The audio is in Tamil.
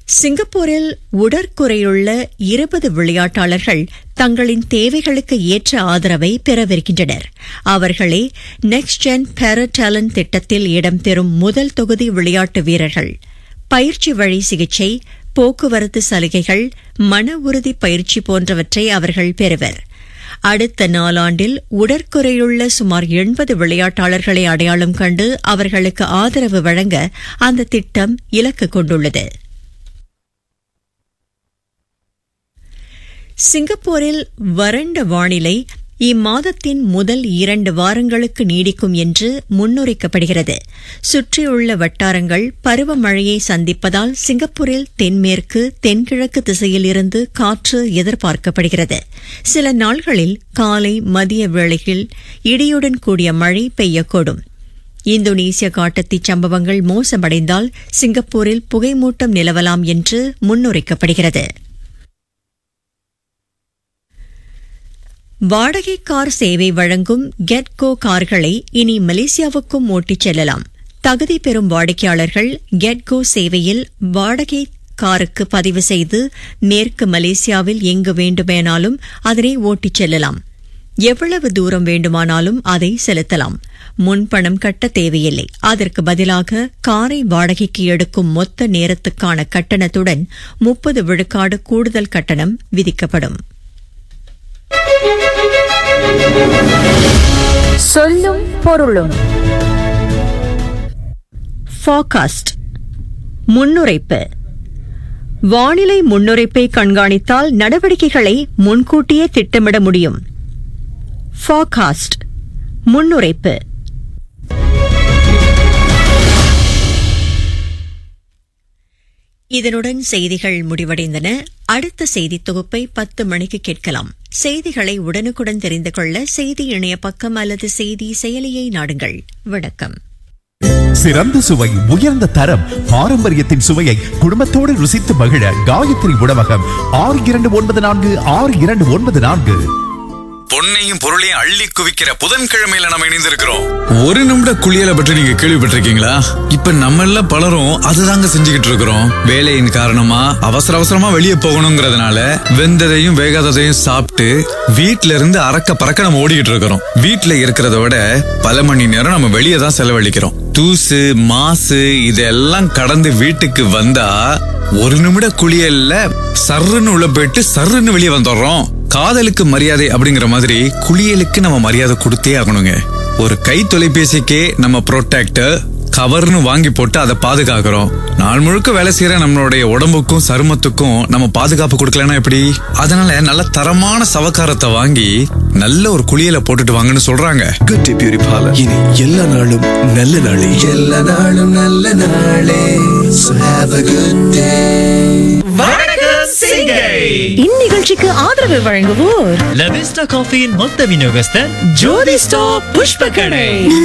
சிங்கப்பூரில் உடற்குறையுள்ள இருபது விளையாட்டாளர்கள் தங்களின் தேவைகளுக்கு ஏற்ற ஆதரவை பெறவிருக்கின்றனர் அவர்களே நெக்ஸ்ட் ஜென் பேரா டேலண்ட் திட்டத்தில் இடம்பெறும் முதல் தொகுதி விளையாட்டு வீரர்கள் பயிற்சி வழி சிகிச்சை போக்குவரத்து சலுகைகள் மன உறுதி பயிற்சி போன்றவற்றை அவர்கள் பெறுவர் அடுத்த நாளாண்டில் உடற்குறையுள்ள சுமார் எண்பது விளையாட்டாளர்களை அடையாளம் கண்டு அவர்களுக்கு ஆதரவு வழங்க அந்த திட்டம் இலக்கு கொண்டுள்ளது சிங்கப்பூரில் வறண்ட வானிலை இம்மாதத்தின் முதல் இரண்டு வாரங்களுக்கு நீடிக்கும் என்று முன்னுரைக்கப்படுகிறது சுற்றியுள்ள வட்டாரங்கள் பருவமழையை சந்திப்பதால் சிங்கப்பூரில் தென்மேற்கு தென்கிழக்கு திசையில் இருந்து காற்று எதிர்பார்க்கப்படுகிறது சில நாள்களில் காலை மதிய வேளையில் இடியுடன் கூடிய மழை பெய்யக்கூடும் இந்தோனேசிய காட்டுத்தீ சம்பவங்கள் மோசமடைந்தால் சிங்கப்பூரில் புகைமூட்டம் நிலவலாம் என்று முன்னுரைக்கப்படுகிறது வாடகை கார் சேவை வழங்கும் கெட்கோ கார்களை இனி மலேசியாவுக்கும் ஓட்டிச் செல்லலாம் தகுதி பெறும் வாடிக்கையாளர்கள் கெட்கோ சேவையில் வாடகை காருக்கு பதிவு செய்து மேற்கு மலேசியாவில் எங்கு வேண்டுமானாலும் அதனை ஓட்டிச் செல்லலாம் எவ்வளவு தூரம் வேண்டுமானாலும் அதை செலுத்தலாம் முன்பணம் கட்ட தேவையில்லை அதற்கு பதிலாக காரை வாடகைக்கு எடுக்கும் மொத்த நேரத்துக்கான கட்டணத்துடன் முப்பது விழுக்காடு கூடுதல் கட்டணம் விதிக்கப்படும் சொல்லும் பொருளும் ஃபாகாஸ்ட் முன்னுரைப்பு வானிலை முன்னுரைப்பை கண்காணித்தால் நடவடிக்கைகளை முன்கூட்டியே திட்டமிட முடியும் ஃபாகாஸ்ட் முன்னுரைப்பு இதனுடன் செய்திகள் முடிவடைந்தன அடுத்த செய்தி தொகுப்பை பத்து மணிக்கு கேட்கலாம் செய்திகளை உடனுக்குடன் தெரிந்து கொள்ள செய்தி இணைய பக்கம் அல்லது செய்தி செயலியை நாடுங்கள் வணக்கம் சிறந்த சுவை உயர்ந்த தரம் பாரம்பரியத்தின் சுவையை குடும்பத்தோடு ருசித்து மகிழ காயத்ரி உணவகம் ஆறு இரண்டு ஒன்பது நான்கு ஆறு இரண்டு ஒன்பது நான்கு பொன்னையும் பொருளையும் அள்ளி குவிக்கிற புதன்கிழமையில நம்ம இணைந்திருக்கிறோம் ஒரு நிமிட குளியலை பற்றி நீங்க கேள்விப்பட்டிருக்கீங்களா இப்ப நம்ம எல்லாம் பலரும் அதுதாங்க செஞ்சுக்கிட்டு இருக்கிறோம் வேலையின் காரணமா அவசர அவசரமா வெளியே போகணுங்கிறதுனால வெந்ததையும் வேகாததையும் சாப்பிட்டு வீட்ல இருந்து அறக்க பறக்க நம்ம ஓடிக்கிட்டு இருக்கிறோம் வீட்ல இருக்கிறத விட பல மணி நேரம் நம்ம வெளியே தான் செலவழிக்கிறோம் தூசு மாசு இதெல்லாம் கடந்து வீட்டுக்கு வந்தா ஒரு நிமிட குளியல்ல சர்ருன்னு உள்ள போயிட்டு சர்ருன்னு வெளியே வந்துடுறோம் காதலுக்கு மரியாதை அப்படிங்கிற மாதிரி குளியலுக்கு நம்ம மரியாதை கொடுத்தே ஆகணுங்க ஒரு கை தொலைபேசிக்கே நம்ம ப்ரொடெக்டர் கவர்னு வாங்கி போட்டு அதை பாதுகாக்கிறோம் நாள் முழுக்க வேலை செய்யற நம்மளுடைய உடம்புக்கும் சருமத்துக்கும் நம்ம பாதுகாப்பு கொடுக்கலன்னா எப்படி அதனால நல்ல தரமான சவக்காரத்தை வாங்கி நல்ல ஒரு குளியலை போட்டுட்டு வாங்கன்னு சொல்றாங்க குட் டே பியூரிஃபாலர் இனி எல்லா நாளும் நல்ல நாளே எல்லா நாளும் நல்ல நாளே So have a good day இந்நிகழ்ச்சிக்கு ஆதரவு வழங்குவோர் லவிஸ்டா காஃபியின் மொத்த விநியோகஸ்தர் ஜோதி ஸ்டாப் புஷ்ப கடை